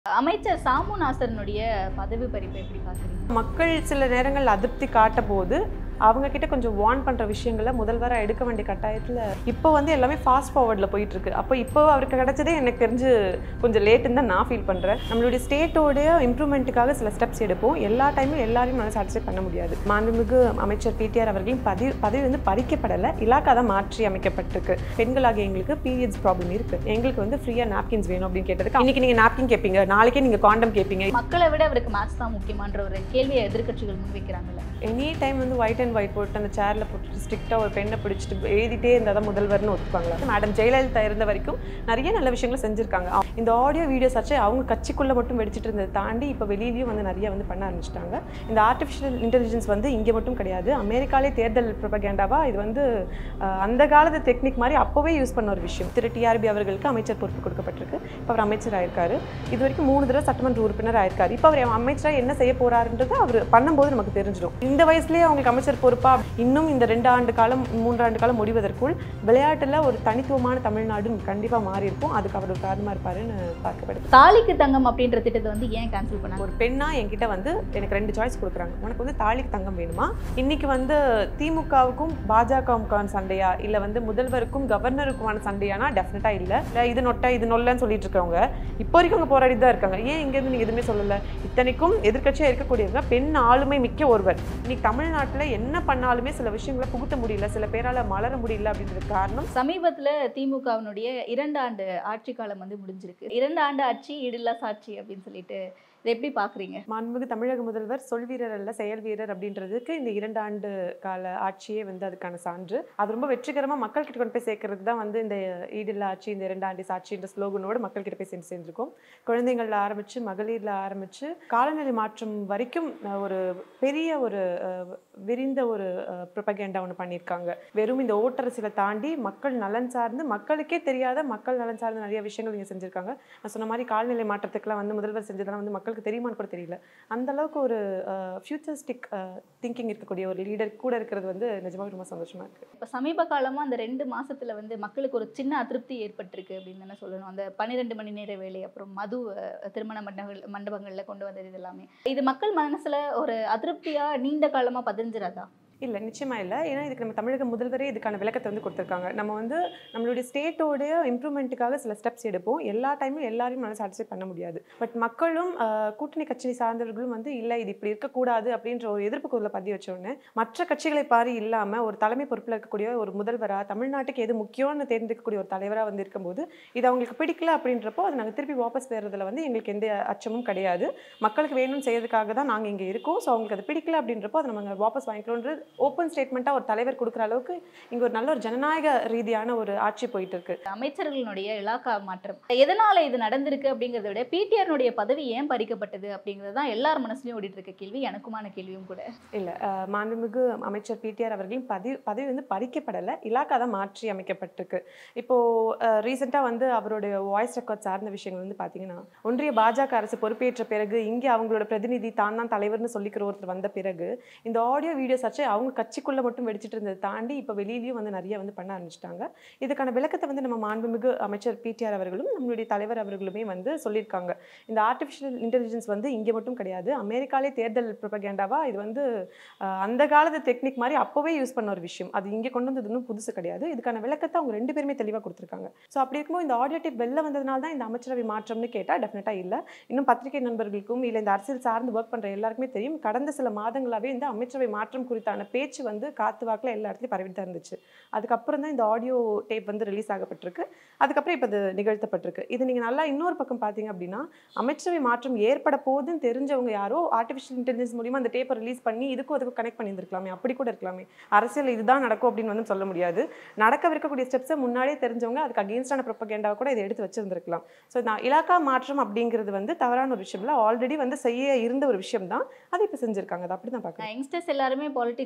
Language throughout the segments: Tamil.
அமைச்சர் சாமு நாசரனுடைய பதவி பறிப்பை எப்படி பார்க்குறீங்க மக்கள் சில நேரங்கள் அதிருப்தி காட்ட போது அவங்க கிட்ட கொஞ்சம் வார்ன் பண்ற விஷயங்களை முதல்வராக எடுக்க வேண்டிய கட்டாயத்துல இப்போ வந்து எல்லாமே ஃபாஸ்ட் ஃபார்வர்டில் போயிட்டு இருக்கு அப்போ இப்போ அவருக்கு கிடைச்சதே எனக்கு தெரிஞ்சு கொஞ்சம் லேட்டுன்னு தான் நான் ஃபீல் பண்றேன் நம்மளுடைய ஸ்டேட்டோடைய இம்ப்ரூவ்மெண்ட்டுக்காக சில ஸ்டெப்ஸ் எடுப்போம் எல்லா டைமும் எல்லாரையும் நல்லா சாட்டிஸ்ஃபை பண்ண முடியாது மாண்புமிகு அமைச்சர் பிடிஆர் அவர்களின் பதவி பதவி வந்து பறிக்கப்படலை இலாக்கா தான் மாற்றி அமைக்கப்பட்டிருக்கு பெண்களாகிய எங்களுக்கு பீரியட்ஸ் ப்ராப்ளம் இருக்கு எங்களுக்கு வந்து ஃப்ரீயா நாப்கின்ஸ் வேணும் அப்படின்னு கேட்டதுக்கு இன்னைக்கு நீங்க நாப்கின் கேட்பீங்க நாளைக்கே நீங்க காண்டம் கேட்பீங்க மக்களை விட அவருக்கு மேட்ச் தான் முக்கியமான்ற ஒரு கேள்வியை எதிர்க்கட்சிகள் முன்வைக்கிறாங்கல்ல எனி டைம் வந்து ஒயிட் அண்ட் ஒயிட் போட்டு அந்த சேர்ல போட்டு ஸ்ட்ரிக்டாக ஒரு பெண்ணை பிடிச்சிட்டு எழுதிட்டே இருந்தால் தான் முதல்வர்னு ஒத்துப்பாங்களா மேடம் ஜெயலலிதா இருந்த வரைக்கும் நிறைய நல்ல விஷயங்களை செஞ்சுருக்காங்க இந்த ஆடியோ வீடியோஸ் ஆச்சு அவங்க கட்சிக்குள்ளே மட்டும் வெடிச்சிட்டு இருந்ததை தாண்டி இப்போ வெளியிலயும் வந்து நிறைய வந்து பண்ண ஆரம்பிச்சிட்டாங்க இந்த ஆர்டிஃபிஷியல் இன்டெலிஜென்ஸ் வந்து இங்கே மட்டும் கிடையாது அமெரிக்காலே தேர்தல் ப்ரொபகேண்டாவா இது வந்து அஹ், அந்த காலத்து டெக்னிக் மாதிரி அப்போவே யூஸ் பண்ண ஒரு விஷயம் திரு டிஆர்பி அவர்களுக்கு அமைச்சர் பொறுப்பு கொடுக்கப்பட்டிருக்கு இப்போ அவர் அமைச்சர் ஆயிருக்காரு இது வரைக்கும் மூணு தடவை சட்டமன்ற உறுப்பினர் ஆயிருக்காரு இப்போ அவர் அமைச்சராக என்ன செய்ய போறாருன்றது அவர் பண்ணும்போது நமக்கு தெரிஞ்சிடும் இந்த வயசுலயே அவங்களுக்கு அமைச்சர் பொறுப்பா இன்னும் இந்த ரெண்டு ஆண்டு காலம் மூன்றாண்டு காலம் முடிவதற்குள் விளையாட்டுல ஒரு தனித்துவமான தமிழ்நாடு கண்டிப்பா மாறி இருக்கும் அதுக்கு அவர் ஒரு காரணமா இருப்பாருன்னு பார்க்கப்படுது தாலிக்கு தங்கம் அப்படின்ற திட்டத்தை வந்து ஏன் கேன்சல் பண்ணாங்க ஒரு பெண்ணா என்கிட்ட வந்து எனக்கு ரெண்டு சாய்ஸ் கொடுக்குறாங்க உனக்கு வந்து தாலிக்கு தங்கம் வேணுமா இன்னைக்கு வந்து திமுகவுக்கும் பாஜகவுக்கான சண்டையா இல்ல வந்து முதல்வருக்கும் கவர்னருக்குமான சண்டையானா டெஃபினட்டா இல்ல இல்ல இது நொட்டை இது நொல்லன்னு சொல்லிட்டு இருக்கவங்க இப்போ வரைக்கும் அவங்க போராடி தான் இருக்காங்க ஏன் இங்க இருந்து நீங்க எதுவுமே சொல்லல இத்தனைக்கும் எதிர்க்கட்சியா இருக்கக்கூடியவங்க பெண் ஆளுமை மிக்க ஒருவர் இன்னைக்கு தமிழ்நாட்டுல என்ன பண்ணாலுமே சில விஷயங்களை புகுத்த முடியல சில பேரால மலர முடியல அப்படின்றது காரணம் சமீபத்துல திமுகவினுடைய இரண்டு ஆண்டு ஆட்சி காலம் வந்து முடிஞ்சிருக்கு இரண்டு ஆண்டு ஆட்சி ஈடில்லா சாட்சி அப்படின்னு சொல்லிட்டு இதை எப்படி பாக்குறீங்க மாண்புமிகு தமிழக முதல்வர் சொல் வீரர் அல்ல செயல் வீரர் அப்படின்றதுக்கு இந்த இரண்டு ஆண்டு கால ஆட்சியே வந்து அதுக்கான சான்று அது ரொம்ப வெற்றிகரமா மக்கள் கிட்ட கொண்டு போய் சேர்க்கறது தான் வந்து இந்த ஈடில்லா ஆட்சி இந்த இரண்டு ஆண்டு சாட்சின்ற ஸ்லோகனோடு மக்கள் கிட்ட போய் சேர்ந்து சேர்ந்திருக்கோம் குழந்தைங்கள்ல ஆரம்பிச்சு மகளிர்ல ஆரம்பிச்சு காலநிலை மாற்றம் வரைக்கும் அஹ், ஒரு பெரிய ஒரு அஹ், விரிந்த ஒரு ப்ரொபகேண்டா ஒன்று பண்ணியிருக்காங்க வெறும் இந்த ஓட்டரசியலை தாண்டி மக்கள் நலன் சார்ந்து மக்களுக்கே தெரியாத மக்கள் நலன் சார்ந்த நிறைய விஷயங்கள் இங்கே செஞ்சிருக்காங்க நான் சொன்ன மாதிரி காலநிலை மாற்றத்துக்குலாம் வந்து முதல்வர் செஞ்சதெல்லாம் வந்து மக்களுக்கு தெரியுமான்னு கூட தெரியல அந்த அளவுக்கு ஒரு ஃபியூச்சரிஸ்டிக் திங்கிங் இருக்கக்கூடிய ஒரு லீடர் கூட இருக்கிறது வந்து நிஜமாக ரொம்ப சந்தோஷமா இருக்கு இப்ப சமீப காலமா அந்த ரெண்டு மாசத்துல வந்து மக்களுக்கு ஒரு சின்ன அதிருப்தி ஏற்பட்டிருக்கு அப்படின்னு தானே சொல்லணும் அந்த பன்னிரெண்டு மணி நேர வேலை அப்புறம் மது அஹ், திருமண மண்டபங்கள் மண்டபங்கள்ல கொண்டு வந்தது இது எல்லாமே இது மக்கள் மனசுல ஒரு அதிருப்தியா நீண்ட காலமா பதிஞ்சிராதா இல்லை நிச்சயமா இல்லை ஏன்னா இதுக்கு நம்ம தமிழக முதல்வரே இதுக்கான விளக்கத்தை வந்து கொடுத்துருக்காங்க நம்ம வந்து நம்மளுடைய ஸ்டேட்டோடைய இம்ப்ரூவ்மெண்ட்டுக்காக சில ஸ்டெப்ஸ் எடுப்போம் எல்லா டைமும் எல்லாரையும் நல்லா சாட்டிஸ்ஃபை பண்ண முடியாது பட் மக்களும் ஆஹ், கூட்டணி கட்சி சார்ந்தவர்களும் வந்து இல்லை இது இப்படி இருக்கக்கூடாது அப்படின்ற ஒரு எதிர்ப்பு குரலை பதிய வச்ச உடனே மற்ற கட்சிகளை பாரி இல்லாமல் ஒரு தலைமை பொறுப்பில் இருக்கக்கூடிய ஒரு முதல்வராக தமிழ்நாட்டுக்கு எது முக்கியம்னு தேர்ந்தெடுக்கக்கூடிய ஒரு தலைவராக வந்து இருக்கும்போது இது அவங்களுக்கு பிடிக்கல அப்படின்றப்போ அது நாங்கள் திருப்பி வாபஸ் பெறுறதுல வந்து எங்களுக்கு எந்த அச்சமும் கிடையாது மக்களுக்கு வேணும்னு செய்யறதுக்காக தான் நாங்கள் இங்கே இருக்கோம் ஸோ அவங்களுக்கு அது பிடிக்கல அப்படின்றப்போ அதை நம்ம வாபஸ் வாங்கிக்கிறோன்றது ஓப்பன் ஸ்டேட்மெண்ட்டாக ஒரு தலைவர் கொடுக்குற அளவுக்கு இங்கே ஒரு நல்ல ஒரு ஜனநாயக ரீதியான ஒரு ஆட்சி போயிட்டு இருக்கு அமைச்சர்களுடைய இலாக்கா மாற்றம் எதனால இது நடந்திருக்கு அப்படிங்கறத விட பிடிஆர்னுடைய பதவி ஏன் பறிக்கப்பட்டது அப்படிங்கிறது தான் எல்லார் மனசுலயும் ஓடிட்டு இருக்க கேள்வி எனக்குமான கேள்வியும் கூட இல்லை மாண்புமிகு அமைச்சர் பிடிஆர் அவர்களின் பதவி பதவி வந்து பறிக்கப்படலை இலாக்கா தான் மாற்றி அமைக்கப்பட்டிருக்கு இப்போது ரீசெண்டாக வந்து அவருடைய வாய்ஸ் ரெக்கார்ட் சார்ந்த விஷயங்கள் வந்து பார்த்தீங்கன்னா ஒன்றிய பாஜக அரசு பொறுப்பேற்ற பிறகு இங்கே அவங்களோட பிரதிநிதி தான் தான் தலைவர்னு சொல்லிக்கிற ஒருத்தர் வந்த பிறகு இந்த ஆடியோ வீடியோஸ் ஆச்சு அவங்க கட்சிக்குள்ளே மட்டும் வெடிச்சிட்டு இருந்ததை தாண்டி இப்போ வெளியிலயும் வந்து நிறைய வந்து பண்ண ஆரம்பிச்சிட்டாங்க இதுக்கான விளக்கத்தை வந்து நம்ம மாண்புமிகு அமைச்சர் பிடிஆர் அவர்களும் நம்மளுடைய தலைவர் அவர்களுமே வந்து சொல்லியிருக்காங்க இந்த ஆர்டிஃபிஷியல் இன்டெலிஜென்ஸ் வந்து இங்கே மட்டும் கிடையாது அமெரிக்காலே தேர்தல் ப்ரொபகேண்டாவா இது வந்து அஹ், அந்த காலத்து டெக்னிக் மாதிரி அப்போவே யூஸ் பண்ண ஒரு விஷயம் அது இங்கே கொண்டு வந்தது இன்னும் புதுசு கிடையாது இதுக்கான விளக்கத்தை அவங்க ரெண்டு பேருமே தெளிவாக கொடுத்துருக்காங்க ஸோ அப்படி இருக்கும்போது இந்த ஆடியோ டிப் வெளில வந்ததுனால தான் இந்த அமைச்சரவை மாற்றம்னு கேட்டால் டெஃபினட்டாக இல்லை இன்னும் பத்திரிகை நண்பர்களுக்கும் இல்லை இந்த அரசியல் சார்ந்து ஒர்க் பண்ணுற எல்லாருக்குமே தெரியும் கடந்த சில மாதங்களாகவே இந்த அமைச்சரவை மாற்றம் குறித்தான பேச்சு வந்து காத்து வாக்கில் எல்லா இடத்துலையும் பரவிட்டு தான் இருந்துச்சு அதுக்கப்புறம் தான் இந்த ஆடியோ டேப் வந்து ரிலீஸ் ஆகப்பட்டிருக்கு அதுக்கப்புறம் இப்போ அது நிகழ்த்தப்பட்டிருக்கு இது நீங்கள் நல்லா இன்னொரு பக்கம் பார்த்தீங்க அப்படின்னா அமைச்சரவை மாற்றம் ஏற்பட போகுதுன்னு தெரிஞ்சவங்க யாரோ ஆர்டிஃபிஷியல் இன்டெலிஜென்ஸ் மூலியமா அந்த டேப்பை ரிலீஸ் பண்ணி இதுக்கும் அதுக்கும் கனெக்ட் பண்ணியிருந்திருக்கலாமே அப்படி கூட இருக்கலாமே அரசியல் இதுதான் நடக்கும் அப்படின்னு வந்து சொல்ல முடியாது நடக்கவிருக்கக்கூடிய ஸ்டெப்ஸை முன்னாடியே தெரிஞ்சவங்க அதுக்கு அகேன்ஸ்டான ப்ரொப்பகேண்டாவை கூட இதை எடுத்து வச்சிருந்திருக்கலாம் ஸோ நான் இலாக்கா மாற்றம் அப்படிங்கிறது வந்து தவறான ஒரு விஷயம் இல்லை ஆல்ரெடி வந்து செய்ய இருந்த ஒரு விஷயம் தான் அதை இப்போ செஞ்சிருக்காங்க அதை அப்படி தான் பார்க்குறேன் யங்ஸ்டர்ஸ் எல்லாருமே பாலிடிக்ஸ்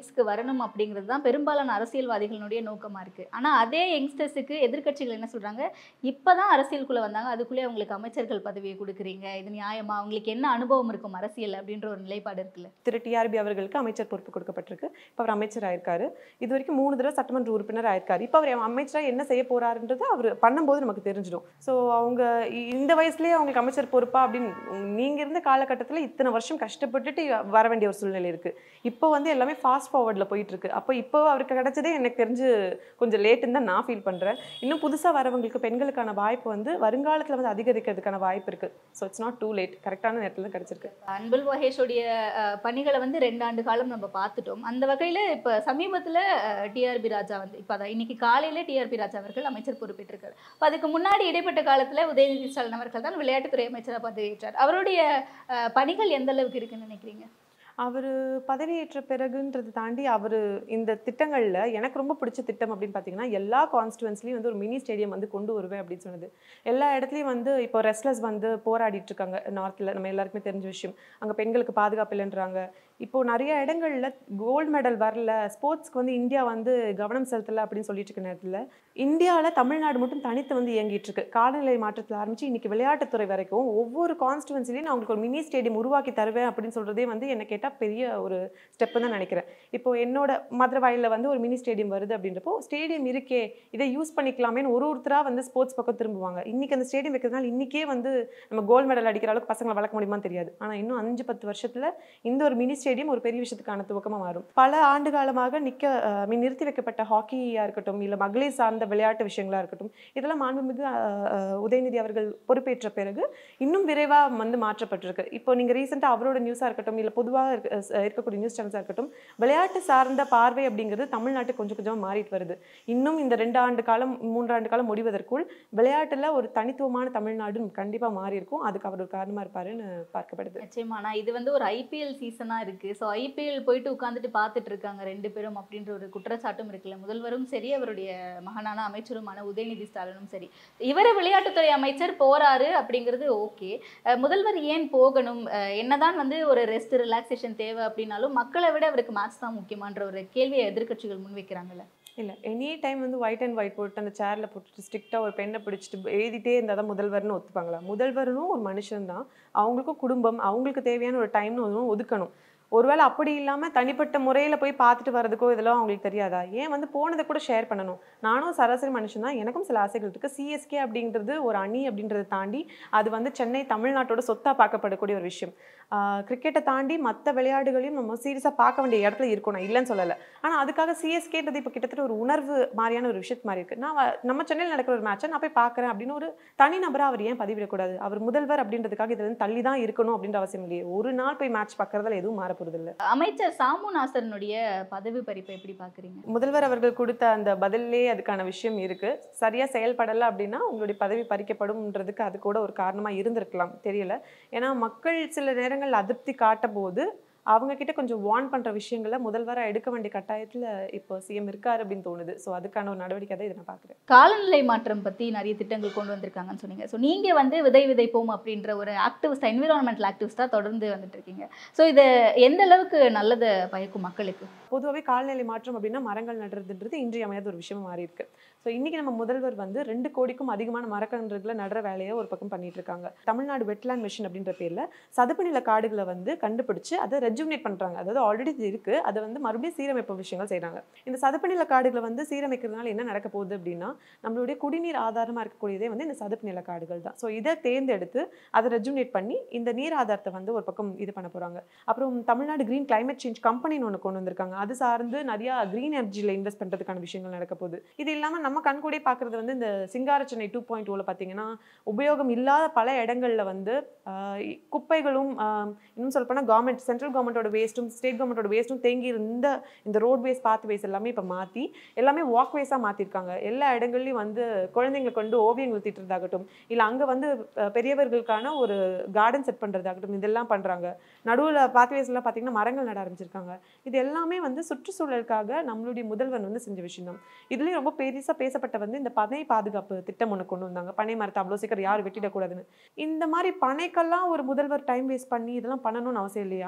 பாலிடிக்ஸ்க்கு வரணும் அப்படிங்கிறது தான் பெரும்பாலான அரசியல்வாதிகளுடைய நோக்கமா இருக்கு ஆனா அதே யங்ஸ்டர்ஸுக்கு எதிர்க்கட்சிகள் என்ன சொல்றாங்க இப்பதான் அரசியலுக்குள்ள வந்தாங்க அதுக்குள்ளே அவங்களுக்கு அமைச்சர்கள் பதவியை கொடுக்குறீங்க இது நியாயமா அவங்களுக்கு என்ன அனுபவம் இருக்கும் அரசியல் அப்படின்ற ஒரு நிலைப்பாடு இருக்குல்ல திரு டிஆர்பி அவர்களுக்கு அமைச்சர் பொறுப்பு கொடுக்கப்பட்டிருக்கு இப்போ அவர் அமைச்சர் ஆயிருக்காரு இது வரைக்கும் மூணு தடவை சட்டமன்ற உறுப்பினர் ஆயிருக்காரு இப்போ அவர் அமைச்சராக என்ன செய்ய போறாருன்றது அவர் பண்ணும்போது நமக்கு தெரிஞ்சிடும் ஸோ அவங்க இ- இந்த வயசுலயே அவங்களுக்கு அமைச்சர் பொறுப்பா அப்படின்னு நீங்க இருந்த காலகட்டத்தில் இத்தனை வருஷம் கஷ்டப்பட்டுட்டு வர வேண்டிய ஒரு சூழ்நிலை இருக்கு இப்போ வந்து எல்லாமே ஃபாஸ்ட் ஃபார்வர்டில் போயிட்டு இருக்கு அப்போ இப்போ அவருக்கு கிடைச்சதே எனக்கு தெரிஞ்சு கொஞ்சம் லேட்டுன்னு தான் நான் ஃபீல் பண்றேன் இன்னும் புதுசா வரவங்களுக்கு பெண்களுக்கான வாய்ப்பு வந்து வருங்காலத்துல வந்து அதிகரிக்கிறதுக்கான வாய்ப்பு இருக்கு so it's not too late கரெக்டான நேரத்தில் தான் கிடைச்சிருக்கு அன்பில் மகேஷோடைய அஹ், பணிகளை வந்து ரெண்டு ஆண்டு காலம் நம்ம பார்த்துட்டோம் அந்த வகையில் இப்போ சமீபத்தில் டிஆர்பி ராஜா வந்து இப்போ அதான் இன்னைக்கு காலையில் டிஆர்பி ராஜா அவர்கள் அமைச்சர் பொறுப்பேற்றிருக்காரு அப்போ அதுக்கு முன்னாடி இடைப்பட்ட காலத்தில் உதயநிதி ஸ்டாலின் அவர்கள் தான் விளையாட்டுத்துறை அமைச்சராக பதவியேற்றார் அவருடைய அஹ், பணிகள் எந்த அளவுக்கு இருக்குன்னு நினைக்கிறீங்க அவர் பதவியேற்ற பிறகுன்றது தாண்டி அவர் இந்த திட்டங்களில் எனக்கு ரொம்ப பிடிச்ச திட்டம் அப்படின்னு பார்த்தீங்கன்னா எல்லா கான்ஸ்டுவன்ஸ்லையும் வந்து ஒரு மினி ஸ்டேடியம் வந்து கொண்டு வருவேன் அப்படின்னு சொன்னது எல்லா இடத்துலையும் வந்து இப்போ ரெஸ்லர்ஸ் வந்து போராடிட்டு இருக்காங்க நார்த்தில் நம்ம எல்லாருக்குமே தெரிஞ்ச விஷயம் அங்கே பெண்களுக்கு பாதுகாப்பு இல்லைன்றாங்க இப்போ நிறைய இடங்கள்ல கோல்டு மெடல் வரல ஸ்போர்ட்ஸ்க்கு வந்து இந்தியா வந்து கவனம் செலுத்தலை அப்படின்னு சொல்லிட்டு இருக்க நேரத்தில் இந்தியாவில் தமிழ்நாடு மட்டும் தனித்து வந்து இயங்கிட்டு இருக்கு காலநிலை மாற்றத்தில் ஆரம்பிச்சு இன்னைக்கு விளையாட்டுத்துறை வரைக்கும் ஒவ்வொரு கான்ஸ்டுவன்சிலையும் நான் உங்களுக்கு ஒரு மினி ஸ்டேடியம் உருவாக்கி தருவேன் அப்படின்னு சொல்றதே வந்து என்ன கேட்டால் பெரிய ஒரு ஸ்டெப்பு தான் நினைக்கிறேன் இப்போ என்னோட மதுரவாயில வந்து ஒரு மினி ஸ்டேடியம் வருது அப்படின்றப்போ ஸ்டேடியம் இருக்கே இதை யூஸ் பண்ணிக்கலாமேன்னு ஒரு ஒருத்தரா வந்து ஸ்போர்ட்ஸ் பக்கம் திரும்புவாங்க இன்னைக்கு அந்த ஸ்டேடியம் வைக்கிறதுனால இன்னைக்கே வந்து நம்ம கோல்டு மெடல் அடிக்கிற அளவுக்கு பசங்களை வளர்க்க முடியுமான்னு தெரியாது ஆனா இன்னும் அஞ்சு பத்து வருஷத்துல இந்த ஒரு மினி ஸ்டேடியம் ஒரு பெரிய விஷயத்துக்கான துவக்கமா மாறும் பல ஆண்டு காலமாக நிக்க அஹ், மீ- நிறுத்தி வைக்கப்பட்ட ஹாக்கியா இருக்கட்டும் இல்ல மகளிர் சார்ந்த விளையாட்டு விஷயங்களா இருக்கட்டும் இதெல்லாம் மாண்புமிகு அஹ், அஹ், உதயநிதி அவர்கள் பொறுப்பேற்ற பிறகு இன்னும் விரைவா வந்து மாற்றப்பட்டிருக்கு இப்போ நீங்க ரீசெண்டா அவரோட நியூஸா இருக்கட்டும் இல்ல பொதுவாக இருக்க- அஹ், இருக்கக்கூடிய நியூஸ் சேனல்ஸா இருக்கட்டும் விளையாட்டு சார்ந்த பார்வை அப்படிங்கிறது தமிழ்நாட்டுக்கு கொஞ்சம் கொஞ்சமா மாறிட்டு வருது இன்னும் இந்த ரெண்டு ஆண்டு காலம் மூன்றாண்டு காலம் முடிவதற்குள் விளையாட்டுல ஒரு தனித்துவமான தமிழ்நாடு கண்டிப்பா மாறி இருக்கும் அதுக்கு அவர் ஒரு காரணமா இருப்பாருன்னு பார்க்கப்படுது நிச்சயமா ஆனா இது வந்து ஒரு ஐபிஎல் சீசனா இருக்கு ஸோ ஐபிஎல் போயிட்டு உட்காந்துட்டு பார்த்துட்டு இருக்காங்க ரெண்டு பேரும் அப்படின்ற ஒரு குற்றச்சாட்டும் இருக்குல்ல முதல்வரும் சரி அவருடைய மகனான அமைச்சருமான உதயநிதி ஸ்டாலினும் சரி இவர விளையாட்டுத்துறை அமைச்சர் போறாரு அப்படிங்கிறது ஓகே முதல்வர் ஏன் போகணும் அஹ் என்னதான் வந்து ஒரு ரெஸ்ட் ரிலாக்ஸேஷன் தேவை அப்படின்னாலும் மக்களை விட அவருக்கு மேட்ச் தான் முக்கியமான்ற ஒரு கேள்வியை எதிர்க்கட்சிகள் முன்வைக்கிறாங்கல்ல இல்ல எனி டைம் வந்து ஒயிட் அண்ட் ஒயிட் போட்டு அந்த சேர்ல போட்டுட்டு ஸ்ட்ரிக்டா ஒரு பெண்ணை பிடிச்சிட்டு எழுதிட்டே இருந்தால் தான் முதல்வர்னு ஒத்துப்பாங்களா முதல்வரும் ஒரு மனுஷன் தான் அவங்களுக்கும் குடும்பம் அவங்களுக்கு தேவையான ஒரு டைம்னு ஒன்று ஒதுக்கணும் ஒருவேளை அப்படி இல்லாம தனிப்பட்ட முறையில போய் பார்த்துட்டு வர்றதுக்கோ இதெல்லாம் அவங்களுக்கு தெரியாதா ஏன் வந்து போனதை கூட ஷேர் பண்ணணும் நானும் சராசரி மனுஷன் தான் எனக்கும் சில ஆசைகள் இருக்கு சிஎஸ்கே அப்படிங்கிறது ஒரு அணி அப்படின்றத தாண்டி அது வந்து சென்னை தமிழ்நாட்டோட சொத்தா பார்க்கப்படக்கூடிய ஒரு விஷயம் கிரிக்கெட்டை தாண்டி மற்ற விளையாடுகளையும் நம்ம சீரியஸாக பார்க்க வேண்டிய இடத்துல இருக்கணும் நான் இல்லைன்னு சொல்லலை ஆனால் அதுக்காக சிஎஸ்கேன்றது இப்போ கிட்டத்தட்ட ஒரு உணர்வு மாதிரியான ஒரு விஷயத்து மாதிரி இருக்கு நான் வ- நம்ம சென்னையில் நடக்கிற ஒரு மேட்சை நான் போய் பார்க்குறேன் அப்படின்னு ஒரு தனி நபரா அவர் ஏன் பதிவிடக்கூடாது அவர் முதல்வர் அப்படின்றதுக்காக இதுல இருந்து தள்ளி தான் இருக்கணும் அப்படின்ற அவசியம் இல்லையே ஒரு நாள் போய் மேட்ச் பார்க்கறதுல எதுவும் மாற போறது இல்ல அமைச்சர் சாமு நாசரனுடைய பதவி பறிப்பை எப்படி பாக்குறீங்க முதல்வர் அவர்கள் கொடுத்த அந்த பதிலே அதுக்கான விஷயம் இருக்கு சரியா செயல்படலை அப்படின்னா உங்களுடைய பதவி பறிக்கப்படும்ன்றதுக்கு அது கூட ஒரு காரணமா இருந்திருக்கலாம் தெரியல ஏன்னா மக்கள் சில நேரங்கள் அதிருப்தி காட்டும் போது அவங்க கிட்ட கொஞ்சம் வார்ன் பண்ற விஷயங்களை முதல்வரா எடுக்க வேண்டிய கட்டாயத்துல இப்போ சிஎம் இருக்காரு அப்படின்னு தோணுது ஸோ அதுக்கான ஒரு நடவடிக்கை தான் இதை நான் பார்க்குறேன் காலநிலை மாற்றம் பத்தி நிறைய திட்டங்கள் கொண்டு வந்திருக்காங்கன்னு சொன்னீங்க ஸோ நீங்க வந்து விதை விதைப்போம் அப்படின்ற ஒரு ஆக்டிவிஸ்ட் என்விரான்மெண்டல் ஆக்டிவிஸ்டா தொடர்ந்து வந்துட்டு இருக்கீங்க ஸோ இது எந்த அளவுக்கு நல்லதை பயக்கும் மக்களுக்கு பொதுவாகவே காலநிலை மாற்றம் அப்படின்னா மரங்கள் நடுறதுன்றது இன்றியமையாத ஒரு விஷயமா மாறி இருக்கு ஸோ இன்னைக்கு நம்ம முதல்வர் வந்து ரெண்டு கோடிக்கும் அதிகமான மரக்கன்றுகளை நடுற வேலையை ஒரு பக்கம் பண்ணிட்டு இருக்காங்க தமிழ்நாடு வெட்லேண்ட் மிஷன் அப்படின்ற பேர்ல சதுப்பு நில காடுகளை வந்து கண்டுபிடிச்சு அதை ரெஜுமினேட் பண்றாங்க அதாவது ஆல்ரெடி இருக்கு அதை வந்து மறுபடியும் சீரமைப்பு விஷயங்கள் செய்றாங்க இந்த சதுப்பு நில காடுகளை வந்து சீரமைக்கிறதுனால என்ன நடக்க போகுது அப்படின்னா நம்மளுடைய குடிநீர் ஆதாரமா இருக்கக்கூடியதே வந்து இந்த சதுப்பு நில காடுகள் தான் ஸோ இதை தேர்ந்தெடுத்து அதை ரெஜுமினேட் பண்ணி இந்த நீர் ஆதாரத்தை வந்து ஒரு பக்கம் இது பண்ண போறாங்க அப்புறம் தமிழ்நாடு கிரீன் climate சேஞ்ச் கம்பெனின்னு ஒன்று கொண்டு வந்திருக்காங்க அது சார்ந்து நிறைய கிரீன் எனர்ஜியில் இன்வெஸ்ட் பண்ணுறதுக்கான விஷயங்கள் நடக்க போகுது இது இல்லாமல் நம்ம கண்கூடே பார்க்குறது வந்து இந்த சிங்கார சென்னை டூ பாயிண்ட் ஓவில் பார்த்தீங்கன்னா உபயோகம் இல்லாத பல இடங்கள்ல வந்து ஆஹ், இ- குப்பைகளும் ஆஹ், இன்னும் சொல்லப்போனால் கவர்மெண்ட் சென்ட்ரல் கவர்மெண்டோட வேஸ்ட்டும் ஸ்டேட் கவர்மெண்டோட வேஸ்ட்டும் தேங்கி இருந்த இந்த ரோட்வேஸ் பாத்வேஸ் எல்லாமே இப்போ மாற்றி எல்லாமே வாக்வேஸாக மாற்றிருக்காங்க எல்லா இடங்கள்லையும் வந்து குழந்தைங்களை கொண்டு ஓவியங்கள் தீட்டுறதாகட்டும் இல்லை அங்கே வந்து அஹ், பெரியவர்களுக்கான ஒரு கார்டன் செட் பண்ணுறதாகட்டும் இதெல்லாம் பண்ணுறாங்க நடுவில் பாத்வேஸ்லாம் பார்த்தீங்கன்னா மரங்கள் நட ஆரம்பிச்சிருக்காங்க இது எல்லாமே வந்து சுற்றுச்சூழலுக்காக நம்மளுடைய முதல்வன் வந்து செஞ்ச விஷயம் தான் இதுலேயும் ரொம்ப பெருசாக பேசப்பட்ட வந்து இந்த பனை பாதுகாப்பு திட்டம் ஒன்று கொண்டு வந்தாங்க பனை மரத்தை அவ்வளோ சீக்கிரம் யாரும் வெட்டிடக்கூடாதுன்னு இந்த மாதிரி பனைக்கெல்லாம் ஒரு முதல்வர் டைம் வேஸ்ட் பண்ணி இதெல்லாம் பண்ணணும்னு அவசியம் இல்லையா ஆனால் அவர்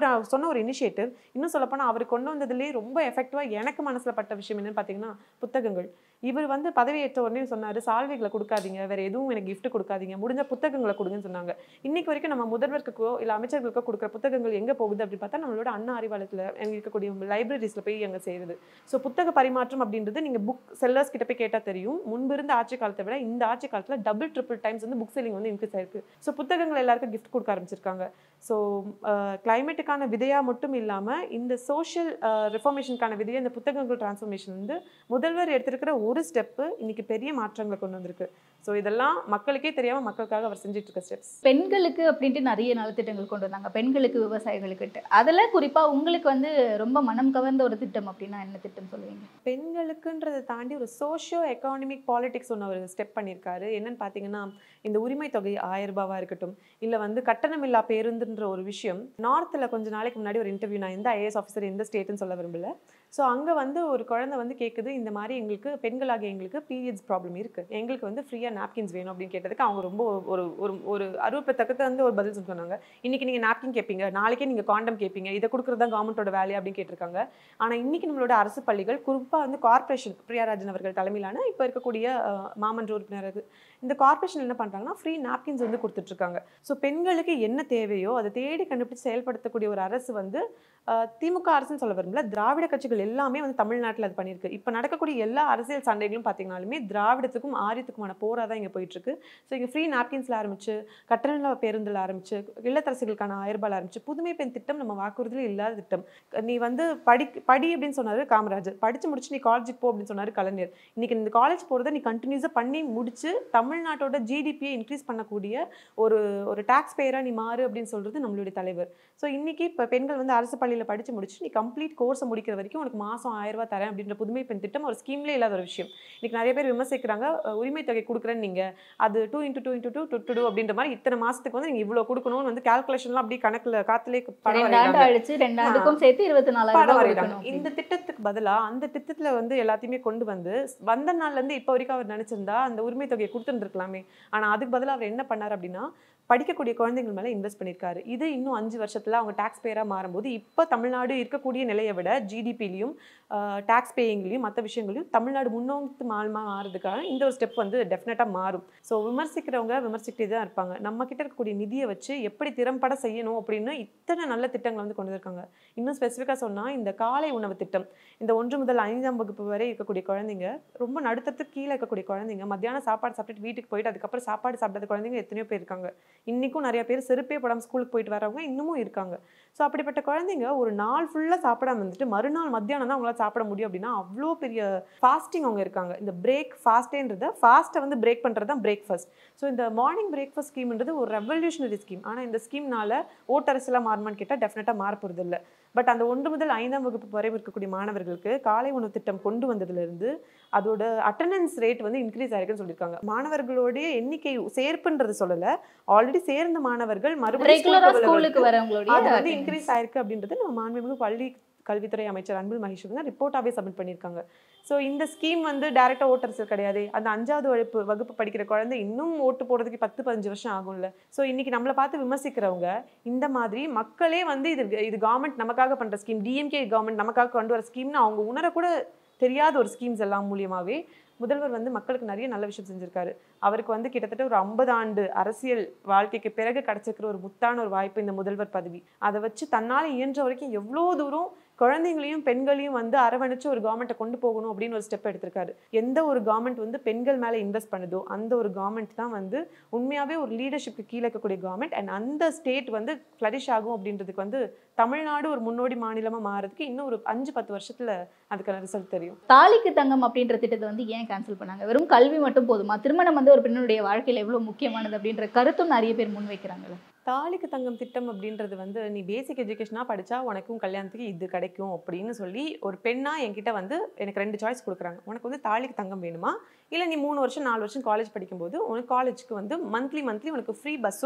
அவர் சொன்ன ஒரு இனிஷியேட்டிவ் இன்னும் சொல்லப்போனால் அவர் கொண்டு வந்ததுலேயே ரொம்ப எஃபெக்டிவாக எனக்கு மனசில் பட்ட விஷயம் என்னன்னு பார்த்தீங்கன்னா புத்தகங்கள் இவர் வந்து பதவியேற்ற உடனே சொன்னார் சால்வைகளை கொடுக்காதீங்க வேற எதுவும் எனக்கு gift கொடுக்காதீங்க முடிஞ்ச புத்தகங்களை கொடுங்கன்னு சொன்னாங்க இன்னைக்கு வரைக்கும் நம்ம முதல்வருக்கோ இல்லை அமைச்சர்களுக்கோ கொடுக்குற புத்தகங்கள் எங்கே போகுது அப்படின்னு பார்த்தா நம்மளோட அண்ணா அறிவாலயத்தில் இருக்கக்கூடிய லைப்ரரிஸில் போய் அங்கே சேருது ஸோ புத்தக பரிமாற்றம் அப்படின்றது நீங்கள் புக் செல்லர்ஸ் கிட்ட போய் கேட்டால் தெரியும் முன்பு இருந்த ஆட்சி காலத்தை விட இந்த ஆட்சி காலத்தில் டபுள் ட்ரிபிள் டைம்ஸ் வந்து புக் செல்லிங் வந்து இன்க்ரீஸ் ஆயிருக்கு ஸோ புத்தகங்கள் எல்லாருக்கும் gift கொடுக்க ஆரம்பிச்சிருக்காங்க ஸோ கிளைமேட்டுக்கான விதையா மட்டும் இல்லாமல் இந்த சோஷியல் ரிஃபார்மேஷனுக்கான விதையா இந்த புத்தகங்கள் டிரான்ஸ்ஃபர்மேஷன் வந்து முதல்வர் எடுத்திருக்கிற ஒரு ஸ்டெப்பு இன்னைக்கு பெரிய மாற்றங்களை கொண்டு வந்திருக்கு ஸோ இதெல்லாம் மக்களுக்கே தெரியாம மக்களுக்காக அவர் செஞ்சுட்டு இருக்க ஸ்டெப்ஸ் பெண்களுக்கு அப்படின்ட்டு நிறைய நலத்திட்டங்கள் கொண்டு வந்தாங்க பெண்களுக்கு விவசாயிகளுக்கிட்ட அதில் குறிப்பா உங்களுக்கு வந்து ரொம்ப மனம் கவர்ந்த ஒரு திட்டம் அப்படின்னா என்ன திட்டம் சொல்லுவீங்க பெண்களுக்குன்றதை தாண்டி ஒரு சோஷியோ எக்கானமிக் பாலிடிக்ஸ் ஒன்று அவர் ஸ்டெப் பண்ணியிருக்காரு என்னன்னு பார்த்தீங்கன்னா இந்த உரிமை தொகை ஆயிரம் ரூபாவா இருக்கட்டும் இல்லை வந்து கட்டணமில்லா பேருந்துன்ற ஒரு விஷயம் நார்த்தில் கொஞ்ச நாளைக்கு முன்னாடி ஒரு இன்டர்வியூ நான் எந்த ஐஏஎஸ் ஆஃபீஸர் எந்த ஸ்டேட்னு சொல்ல விரும்பல ஸோ அங்கே வந்து ஒரு குழந்தை வந்து கேட்குது இந்த மாதிரி எங்களுக்கு பெண்களாகிய எங்களுக்கு பீரியட்ஸ் ப்ராப்ளம் இருக்குது எங்களுக்கு வந்து ஃப்ரீயாக நாப்கின்ஸ் வேணும் அப்படின்னு கேட்டதுக்கு அவங்க ரொம்ப ஒரு ஒரு ஒரு அறுபத்தக்கத்தை வந்து ஒரு பதில் சொன்னாங்க இன்னைக்கு நீங்கள் நாப்கின் கேட்பீங்க நாளைக்கே நீங்கள் காண்டம் கேட்பீங்க இதை கொடுக்குறது தான் கவர்மெண்ட்டோட வேலையா அப்படின்னு கேட்டிருக்காங்க ஆனால் இன்னைக்கு நம்மளோட அரசு பள்ளிகள் குறிப்பாக வந்து கார்ப்பரேஷன் பிரியாராஜன் அவர்கள் தலைமையிலான இப்போ இருக்கக்கூடிய அஹ், மாமன்ற உறுப்பினர் இந்த கார்ப்பரேஷன் என்ன பண்ணுறாங்கன்னா ஃப்ரீ நாப்கின்ஸ் வந்து கொடுத்துட்ருக்காங்க ஸோ பெண்களுக்கு என்ன தேவையோ அதை தேடி கண்டுபிடிச்சு செயல்படுத்தக்கூடிய ஒரு அரசு வந்து அஹ், திமுக அரசுன்னு சொல்ல வரும்ல திராவிட கட்சிகள் எல்லாமே வந்து தமிழ்நாட்டில் அது பண்ணியிருக்கு இப்போ நடக்கக்கூடிய எல்லா அரசியல் சண்டைகளும் பார்த்தீங்கன்னாலுமே திராவிடத்துக்கும் ஆரியத்துக்குமான போராக தான் இங்கே போயிட்டுருக்கு ஸோ இங்கே ஃப்ரீ நாப்கின்ஸில் ஆரம்பிச்சு கட்டண பேருந்தில் ஆரம்பிச்சு இல்லத்தரசிகளுக்கான ஆயிரம் ரூபாயில் ஆரம்பிச்சு புதுமை பெண் திட்டம் நம்ம வாக்குறுதியில் இல்லாத திட்டம் நீ வந்து படி படி அப்படின்னு சொன்னாரு காமராஜர் படிச்சு முடிச்சு நீ காலேஜுக்கு போ அப்படின்னு சொன்னாரு கலைஞர் இன்னைக்கு இந்த காலேஜ் போகிறத நீ கண்டினியூஸாக பண்ணி முடிச்சு தமிழ்நாட்டோட ஜிடிபியை இன்க்ரீஸ் பண்ணக்கூடிய ஒரு ஒரு டாக்ஸ் பேயராக நீ மாறு அப்படின்னு சொல்றது நம்மளுடைய தலைவர் ஸோ இன்னைக்கு இப்போ பெண்கள் வந்து அரசு பள்ளியில் படிச்சு முடிச்சு நீ கம்ப்ளீட் கோர்ஸை முடிக்கிற வரைக்கும் உனக்கு மாதம் ஆயிரம் ரூபாய் தரேன் அப்படின்ற புதுமை பெண் திட்டம் ஒரு ஸ்கீம்லேயே இல்லாத ஒரு விஷயம் இன்னைக்கு நிறைய பேர் விமர்சிக்கிறாங்க அஹ் உரிமை தொகை கொடுக்குறேன்னு நீங்க அது two into two into two two two அப்படின்ற மாதிரி இத்தனை மாசத்துக்கு வந்து நீங்க இவ்வளோ கொடுக்கணும்னு வந்து கால்குலேஷன்லாம் அப்படியே கணக்குல காத்துலேயே படம் ரெண்டு ஆண்டு வரைகிறாங்க. அழிச்சு ரெண்டு ஆண்டுக்கும் சேர்த்து இருபத்தி நாலாயிரம் படம் ரூபாய் வரைகிறாங்க கொடுக்கணும் இந்த திட்டத்துக்கு பதிலா அந்த திட்டத்துல வந்து எல்லாத்தையுமே கொண்டு வந்து வந்த நாள்ல இருந்து இப்போ வரைக்கும் அவர் நினைச்சிருந்தா அந்த உரிமை தொகையை கொடுத்துருந்துருக்கலாமே ஆனா அதுக்கு பதிலா அவர் என்ன பண்ணார் அப்படின்னா படிக்கக்கூடிய குழந்தைகள் மேல இன்வெஸ்ட் பண்ணியிருக்காரு இது இன்னும் அஞ்சு வருஷத்துல அவங்க டாக்ஸ் பேரா மாறும்போது இப்போ தமிழ்நாடு இருக்கக்கூடிய நிலையை விட ஜிடிபிலையும் டாக்ஸ் பேயிங்லையும் மற்ற விஷயங்களையும் தமிழ்நாடு முன்னோக்கி மாறுமா மாறுறதுக்காக இந்த ஒரு ஸ்டெப் வந்து டெஃபினட்டாக மாறும் ஸோ விமர்சிக்கிறவங்க விமர்சிக்கிட்டே தான் இருப்பாங்க நம்ம கிட்ட இருக்கக்கூடிய நிதியை வச்சு எப்படி திறம்பட செய்யணும் அப்படின்னு இத்தனை நல்ல திட்டங்களை வந்து கொண்டு வந்திருக்காங்க இன்னும் ஸ்பெசிஃபிக்காக சொன்னால் இந்த காலை உணவு திட்டம் இந்த ஒன்று முதல் ஐந்தாம் வகுப்பு வரை இருக்கக்கூடிய குழந்தைங்க ரொம்ப நடுத்தத்துக்கு கீழே இருக்கக்கூடிய குழந்தைங்க மத்தியானம் சாப்பாடு சாப்பிட்டுட்டு வீட்டுக்கு போயிட்டு அதுக்கப்புறம் சாப்பாடு சாப்பிடாத குழந்தைங்க எத்தனையோ பேர் இருக்காங்க இன்னைக்கும் நிறைய பேர் செருப்பே போடாமல் ஸ்கூலுக்கு போயிட்டு வரவங்க இன்னமும் இருக்காங்க ஸோ அப்படிப்பட்ட குழந்தைங்க ஒரு நாள் ஃபுல்லாக சாப்பிடாம வந்துட்டு மறுநாள் மத்தியானம் தான் அவங்களால சாப்பிட முடியும் அப்படின்னா அவ்வளோ பெரிய ஃபாஸ்டிங் அவங்க இருக்காங்க இந்த பிரேக் ஃபாஸ்டேன்றத ஃபாஸ்ட்டை வந்து பிரேக் பண்ணுறது தான் பிரேக்ஃபாஸ்ட் ஸோ இந்த மார்னிங் பிரேக்ஃபாஸ்ட் ஸ்கீம்ன்றது ஒரு ரெவல்யூஷனரி ஸ்கீம் ஆனால் இந்த ஸ்கீம்னால ஓட்டரசுலாம் மாறுமான்னு கேட்டால் டெஃபினட்டாக மாற போகிறது இல்லை பட் அந்த ஒன்று முதல் ஐந்தாம் வகுப்பு வரை இருக்கக்கூடிய மாணவர்களுக்கு காலை உணவு திட்டம் கொண்டு வந்ததுலேருந்து அதோட அட்டண்டன்ஸ் ரேட் வந்து இன்க்ரீஸ் ஆயிருக்குன்னு சொல்லியிருக்காங்க மாணவர்களுடைய எண்ணிக்கை சேர்ப்புன்றது சொல்லலை ஆல்ரெடி சேர்ந்த மாணவர்கள் மறுபடியும் ரெகுலரா ஸ்கூலுக்கு ஸ்கூலுக்கு அது வரவங்களுடைய வந்து attendance. இன்க்ரீஸ் ஆயிருக்கு அப்படின்றது நம்ம மாண்புமிகு பள்ளி கல்வித்துறை அமைச்சர் அன்பில் மகேஷ் வந்து ரிப்போர்ட்டாகவே சப்மிட் பண்ணியிருக்காங்க ஸோ இந்த ஸ்கீம் வந்து டேரெக்டாக ஓட்டர்ஸ் கிடையாது அந்த அஞ்சாவது வகுப்பு வகுப்பு படிக்கிற குழந்தை இன்னும் ஓட்டு போடுறதுக்கு பத்து பதினஞ்சு வருஷம் ஆகும்ல ஸோ இன்னைக்கு நம்மளை பார்த்து விமர்சிக்கிறவங்க இந்த மாதிரி மக்களே வந்து இது இது கவர்மெண்ட் நமக்காக பண்ணுற ஸ்கீம் டிஎம்கே கவர்மெண்ட் நமக்காக கொண்டு வர ஸ்கீம்னு அவங்க உணரக்கூட தெரியாத ஒரு ஸ்கீம்ஸ் எல்லாம் மூலியமாகவே முதல்வர் வந்து மக்களுக்கு நிறைய நல்ல விஷயம் செஞ்சிருக்காரு அவருக்கு வந்து கிட்டத்தட்ட ஒரு ஐம்பது ஆண்டு அரசியல் வாழ்க்கைக்கு பிறகு கிடைச்சிருக்கிற ஒரு முத்தான ஒரு வாய்ப்பு இந்த முதல்வர் பதவி அதை வச்சு தன்னால் இயன்ற வரைக்கும் எவ்வளோ தூரம் குழந்தைங்களையும் பெண்களையும் வந்து அரவணைச்சு ஒரு கவர்மெண்ட்டை கொண்டு போகணும் அப்படின்னு ஒரு ஸ்டெப் எடுத்திருக்காரு எந்த ஒரு கவர்மெண்ட் வந்து பெண்கள் மேலே இன்வெஸ்ட் பண்ணுதோ அந்த ஒரு கவர்மெண்ட் தான் வந்து உண்மையாகவே ஒரு லீடர்ஷிப்க்கு கீழே இருக்கக்கூடிய கவர்மெண்ட் அண்ட் அந்த ஸ்டேட் வந்து ஃப்ளரிஷ் ஆகும் அப்படின்றதுக்கு வந்து தமிழ்நாடு ஒரு முன்னோடி மாநிலமாக மாறதுக்கு இன்னும் ஒரு அஞ்சு பத்து வருஷத்துல அதுக்கான ரிசல்ட் தெரியும் தாலிக்கு தங்கம் அப்படின்ற திட்டத்தை வந்து ஏன் கேன்சல் பண்ணாங்க வெறும் கல்வி மட்டும் போதுமா திருமணம் வந்து ஒரு பெண்ணுடைய வாழ்க்கையில எவ்வளவு முக்கியமானது அப்படின்ற கருத்தும் நிறைய பேர் முன்வைக்கிறாங்கல்ல தாலிக்கு தங்கம் திட்டம் அப்படின்றது வந்து நீ பேசிக் எஜுகேஷனாக படித்தா உனக்கும் கல்யாணத்துக்கு இது கிடைக்கும் அப்படின்னு சொல்லி ஒரு பெண்ணாக என்கிட்ட வந்து எனக்கு ரெண்டு சாய்ஸ் கொடுக்குறாங்க உனக்கு வந்து தாலிக்கு தங்கம் வேணுமா இல்லை நீ மூணு வருஷம் நாலு வருஷம் காலேஜ் படிக்கும்போது உனக்கு காலேஜுக்கு வந்து மந்த்லி மந்த்லி உனக்கு ஃப்ரீ பஸ்ஸும்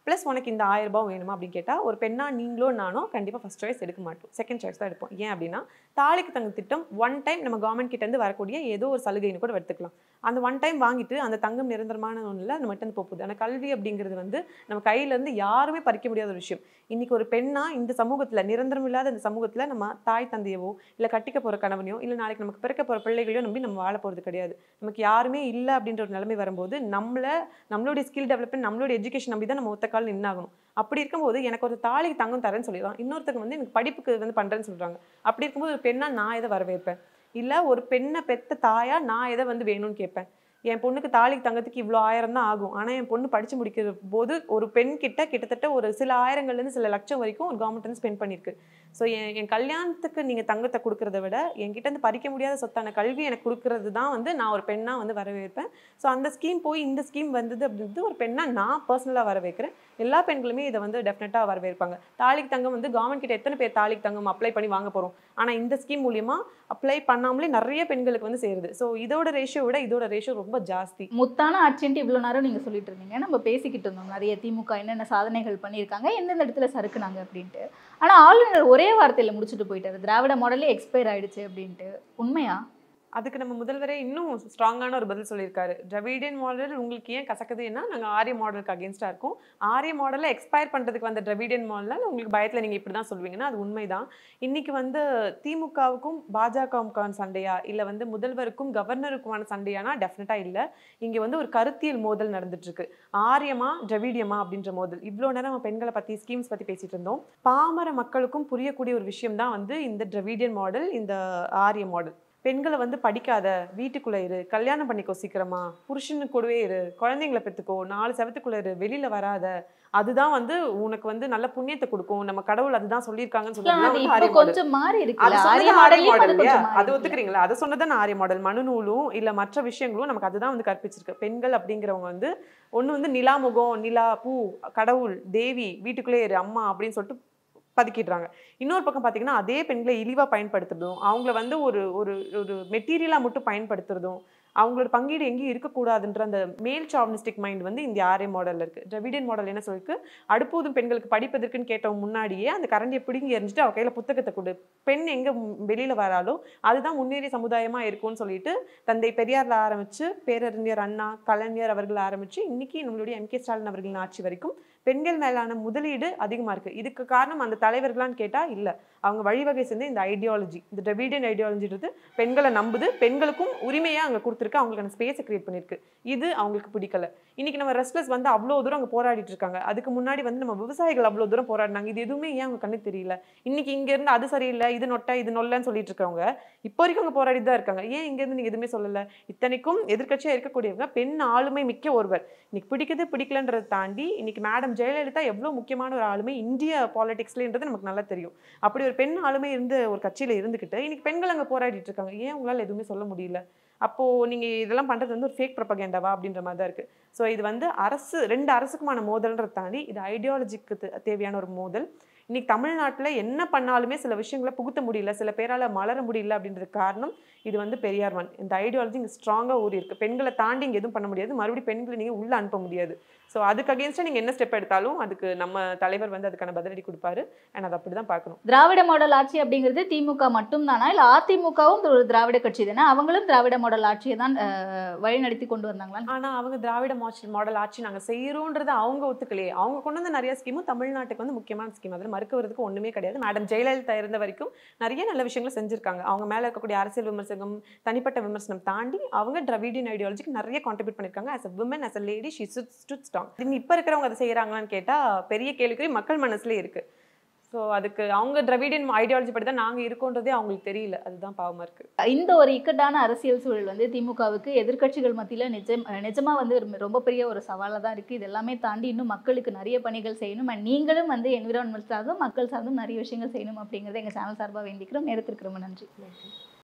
ப்ளஸ் உனக்கு இந்த ஆயிரம் ரூபாய் வேணுமா அப்படின்னு கேட்டால் ஒரு பெண்ணா நீங்களோ நானும் கண்டிப்பாக ஃபஸ்ட் சாய்ஸ் எடுக்க மாட்டோம் செகண்ட் சாய்ஸ் தான் எடுப்போம் ஏன் அப்படின்னா தாலிக்கு தங்க திட்டம் ஒன் டைம் நம்ம கவர்மெண்ட் கிட்டேருந்து வரக்கூடிய ஏதோ ஒரு சலுகைன்னு கூட எடுத்துக்கலாம் அந்த ஒன் டைம் வாங்கிட்டு அந்த தங்கம் நிரந்தரமான ஒன்றில் அந்த மட்டும் போகுது ஆனால் கல்வி அப்படிங்கிறது வந்து நம்ம கையிலேருந்து யாருமே பறிக்க முடியாத ஒரு விஷயம் இன்னைக்கு ஒரு பெண்ணா இந்த சமூகத்தில் நிரந்தரம் இல்லாத இந்த சமூகத்தில் நம்ம தாய் தந்தையவோ இல்லை கட்டிக்க போகிற கணவனையோ இல்லை நாளைக்கு நமக்கு பிறக்க போகிற பிள்ளைகளையோ நம்பி நம்ம வாழ போகிறது கிடையாது நமக்கு யாருமே இல்லை அப்படின்ற ஒரு நிலைமை வரும்போது நம்மளை நம்மளுடைய ஸ்கில் டெவலப்மெண்ட் நம்மளுடைய எஜுகேஷன் நம்பி தான் நம்ம ஒத்த கால் நின்னாகணும் அப்படி இருக்கும்போது எனக்கு ஒரு தாலிக்கு தங்கம் தரேன்னு சொல்லிடுவான் இன்னொருத்தங்க வந்து எனக்கு படிப்புக்கு வந்து பண்ணுறேன்னு சொல்கிறாங்க அப்படி இருக்கும்போது ஒரு பெண்ணா நான் எதை வரவேற்பேன் இல்லை ஒரு பெண்ணை பெத்த தாயா நான் எதை வந்து வேணும்னு கேட்பேன் என் பொண்ணுக்கு தாலிக்கு தங்கத்துக்கு இவ்வளோ ஆயிரம் தான் ஆகும் ஆனால் என் பொண்ணு படித்து முடிக்கிற போது ஒரு பெண் கிட்ட கிட்டத்தட்ட ஒரு சில ஆயிரங்கள்லேருந்து சில லட்சம் வரைக்கும் ஒரு கவர்மெண்ட் வந்து ஸ்பெண்ட் பண்ணியிருக்கு ஸோ என் என் கல்யாணத்துக்கு நீங்கள் தங்கத்தை கொடுக்கறத விட என்கிட்ட இருந்து பறிக்க முடியாத சொத்தான கல்வி எனக்கு கொடுக்கறது தான் வந்து நான் ஒரு பெண்ணாக வந்து வரவேற்பேன் ஸோ அந்த ஸ்கீம் போய் இந்த ஸ்கீம் வந்தது அப்படின்றது ஒரு பெண்ணாக நான் பர்சனலாக வரவேற்கிறேன் எல்லா பெண்களுமே இதை வந்து டெஃபினட்டாக வரவேற்பாங்க தாலிக்கு தங்கம் வந்து கவர்மெண்ட் கிட்ட எத்தனை பேர் தாலிக்கு தங்கம் அப்ளை பண்ணி வாங்க போகிறோம் ஆனால் இந்த ஸ்கீம் மூலியமா அப்ளை பண்ணாமலே நிறைய பெண்களுக்கு வந்து சேருது ஸோ இதோட ரேஷியோ விட இதோட ரேஷியோ ரொம்ப ஜாஸ்தி முத்தான ஆட்சின்ட்டு இவ்வளோ நேரம் நீங்கள் சொல்லிட்டு இருந்தீங்க நம்ம பேசிக்கிட்டு இருந்தோம் நிறைய திமுக என்னென்ன சாதனைகள் பண்ணியிருக்காங்க எந்தெந்த இடத்துல சறுக்குனாங்க அப்படின்ட்டு ஆனால் ஆளுநர் ஒரே வார்த்தையில் முடிச்சுட்டு போயிட்டாரு திராவிட மாடலே எக்ஸ்பயர் ஆயிடுச்சு அப்படின்ட்டு உண்மையா அதுக்கு நம்ம முதல்வரே இன்னும் ஸ்ட்ராங்கான ஒரு பதில் சொல்லியிருக்காரு திராவிடியன் மாடல் உங்களுக்கு ஏன் கசக்குதுன்னா நாங்கள் ஆரிய மாடலுக்கு அகேன்ஸ்டாக இருக்கோம் ஆரிய மாடலை எக்ஸ்பயர் பண்ணுறதுக்கு வந்த திராவிடியன் மாடலில் உங்களுக்கு பயத்தில் நீங்கள் இப்படி தான் சொல்லுவீங்கன்னா அது உண்மைதான் இன்னைக்கு வந்து திமுகவுக்கும் பாஜகவுக்கான சண்டையா இல்லை வந்து முதல்வருக்கும் கவர்னருக்குமான சண்டையானா டெஃபினட்டாக இல்லை இங்கே வந்து ஒரு கருத்தியல் மோதல் நடந்துட்டு இருக்கு ஆரியமா திராவிடியமா அப்படின்ற மோதல் இவ்வளோ நேரம் நம்ம பெண்களை பற்றி ஸ்கீம்ஸ் பற்றி பேசிட்டு இருந்தோம் பாமர மக்களுக்கும் புரியக்கூடிய ஒரு விஷயம் தான் வந்து இந்த திராவிடியன் மாடல் இந்த ஆரிய மாடல் பெண்களை வந்து படிக்காத வீட்டுக்குள்ள இரு கல்யாணம் பண்ணிக்கோ சீக்கிரமா புருஷனு கூடவே இரு குழந்தைங்களை பெற்றுக்கோ நாலு செவத்துக்குள்ள இரு வெளியில வராத அதுதான் வந்து உனக்கு வந்து நல்ல புண்ணியத்தை கொடுக்கும் நம்ம கடவுள் அதுதான் சொல்லியிருக்காங்கன்னு இல்ல, அது சொல்லி இப்போ ஆரிய மாடல் கொஞ்சம் மாறி அது இருக்குல்ல சொன்னது ஆரிய ஆரிய மாடலையும் மாடல் அது இல்லையா கொஞ்சம் மாறி அது இருக்குல்ல. ஒத்துக்கிறீங்களா அது சொன்னதான் ஆரிய மாடல் மனுநூலும் இல்ல மற்ற விஷயங்களும் நமக்கு அதுதான் வந்து கற்பிச்சிருக்கு பெண்கள் அப்படிங்கிறவங்க வந்து ஒண்ணு வந்து நிலாமுகம் நிலா பூ கடவுள் தேவி வீட்டுக்குள்ளே இரு அம்மா அப்படின்னு சொல்லிட்டு பதுக்கிடுறாங்க இன்னொரு பக்கம் பார்த்தீங்கன்னா அதே பெண்களை இழிவாக பயன்படுத்துறதும் அவங்கள வந்து ஒரு ஒரு ஒரு மெட்டீரியலாக மட்டும் பயன்படுத்துறதும் அவங்களோட பங்கீடு எங்கேயும் இருக்கக்கூடாதுன்ற அந்த மேல் சாவனிஸ்டிக் மைண்ட் வந்து இந்த ஆர்ஏ மாடலில் இருக்குது டிராவிடியன் மாடல் என்ன சொல்லிருக்கு அடுப்போதும் பெண்களுக்கு படிப்பதற்குன்னு கேட்டவங்க முன்னாடியே அந்த கரண்டியை பிடுங்கி எறிஞ்சிட்டு அவ கையில் புத்தகத்தை கொடு பெண் எங்கே வெளியில் வராலோ அதுதான் முன்னேறிய சமுதாயமாக இருக்கும்னு சொல்லிட்டு தந்தை பெரியார்ல ஆரம்பிச்சு பேரறிஞர் அண்ணா கலைஞர் அவர்கள் ஆரம்பிச்சு இன்னைக்கு நம்மளுடைய எம் கே ஸ்டாலின் அவர்களின் ஆட்சி வரைக்கும் பெண்கள் மேலான முதலீடு அதிகமாக இருக்குது இதுக்கு காரணம் அந்த தலைவர்களான்னு கேட்டால் இல்லை அவங்க வழிவகை செஞ்ச இந்த ஐடியாலஜி இந்த டிராவிடியன் ஐடியாலஜின்றது பெண்களை நம்புது பெண்களுக்கும் உரிமையாக அங்கே கொடுத்துருக்கு அவங்களுக்கான ஸ்பேஸை கிரியேட் பண்ணியிருக்கு இது அவங்களுக்கு பிடிக்கல இன்னைக்கு நம்ம ரெஸ்ட்லெஸ் வந்து அவ்வளோ தூரம் அங்கே போராடிட்டு இருக்காங்க அதுக்கு முன்னாடி வந்து நம்ம விவசாயிகள் அவ்வளோ தூரம் போராடினாங்க இது எதுவுமே ஏன் அவங்க கண்ணுக்கு தெரியல இன்னைக்கு இங்கேருந்து அது சரியில்லை இது நொட்டை இது நொல்லன்னு சொல்லிட்டு இருக்கவங்க இப்போ வரைக்கும் அவங்க போராடிட்டு தான் இருக்காங்க ஏன் இங்கேருந்து நீங்கள் எதுவுமே சொல்லலை இத்தனைக்கும் எதிர்க்கட்சியாக இருக்கக்கூடியவங்க பெண் ஆளுமை மிக்க ஒருவர் இன்னைக்கு பிடிக்குது பிடிக்கலன்றதை தாண்டி இன்னைக்கு மேடம் ஜெயலலிதா எவ்வளோ முக்கியமான ஒரு ஆளுமை இந்திய பாலிடிக்ஸ்லன்றது நமக்கு நல்லா தெரியும் அப்படி ஒரு பெண் ஆளுமை இருந்து ஒரு கட்சியில் இருந்துக்கிட்டு இன்னைக்கு பெண்கள் அங்கே போராடிட்டு இருக்காங்க ஏன் உங்களால் எதுவுமே சொல்ல முடியல அப்போ நீங்க இதெல்லாம் பண்றது வந்து ஒரு ஃபேக் ப்ரொபகேண்டாவா அப்படின்ற மாதிரி தான் இருக்கு ஸோ இது வந்து அரசு ரெண்டு அரசுக்குமான மோதல்ன்றதை தாண்டி இது ஐடியாலஜிக்கு தேவையான ஒரு மோதல் இன்னைக்கு தமிழ்நாட்டுல என்ன பண்ணாலுமே சில விஷயங்களை புகுத்த முடியல சில பேரால மலர முடியல அப்படின்றதுக்கு காரணம் இது வந்து பெரியார் மண் இந்த ஐடியாலஜி இங்கே ஸ்ட்ராங்காக ஊறி இருக்கு பெண்களை தாண்டி இங்கே எதுவும் பண்ண முடியாது மறுபடியும் பெண்களை நீங்கள் உள்ள அனுப்ப முடியாது ஸோ அதுக்கு அகேன்ஸ்டாக நீங்கள் என்ன ஸ்டெப் எடுத்தாலும் அதுக்கு நம்ம தலைவர் வந்து அதுக்கான பதிலடி கொடுப்பாரு அண்ட் அதை அப்படி தான் பார்க்கணும் திராவிட மாடல் ஆட்சி அப்படிங்கிறது திமுக மட்டும் தானா இல்ல அதிமுகவும் ஒரு திராவிட கட்சி தானே அவங்களும் திராவிட மாடல் ஆட்சியை தான் அஹ், வழிநடத்தி கொண்டு வந்தாங்களா ஆனா அவங்க திராவிட மாடல் மாடல் ஆட்சி நாங்க செய்யறோன்றத அவங்க ஒத்துக்கலையே அவங்க கொண்டு வந்த நிறைய ஸ்கீமும் தமிழ்நாட்டுக்கு வந்து முக்கியமான ஸ்கீம் அதில் மறுக்கிறதுக்கு ஒண்ணுமே கிடையாது மேடம் ஜெயலலிதா இருந்த வரைக்கும் நிறைய நல்ல விஷயங்களை செஞ்சிருக்காங்க அவங்க மேல இருக்கக்கூடிய அரசியல் விமர்சனம் தனிப்பட்ட விமர்சனம் தாண்டி அவங்க திராவிடியன் ஐடியாலஜிக்கு நிறைய கான்ட்ரிபியூட் பண்ணிருக்காங்க as a woman as a lady she stood stood strong இது இப்ப இருக்கிறவங்க அதை செய்யறாங்களான்னு கேட்டா பெரிய கேள்விக்குறி மக்கள் மனசுல இருக்கு ஸோ அதுக்கு அவங்க திராவிடியன் ஐடியாலஜி படி தான் நாங்க இருக்கோன்றதே அவங்களுக்கு தெரியல அதுதான் பாவமா இருக்கு இந்த ஒரு இக்கட்டான அரசியல் சூழல் வந்து திமுகவுக்கு எதிர்க்கட்சிகள் மத்தியில நிஜம் நிஜமா வந்து ஒரு ரொம்ப பெரிய ஒரு சவாலாக தான் இருக்கு இது எல்லாமே தாண்டி இன்னும் மக்களுக்கு நிறைய பணிகள் செய்யணும் அண்ட் நீங்களும் வந்து என்விரான்மெண்ட் சார்ந்தும் மக்கள் சார்ந்தும் நிறைய விஷயங்கள் செய்யணும் அப்படிங்கறத எங்க சேனல் சார்பாக வேண்டிக்கிறோம் நேரத்திற்கு ரொம்ப நன்றி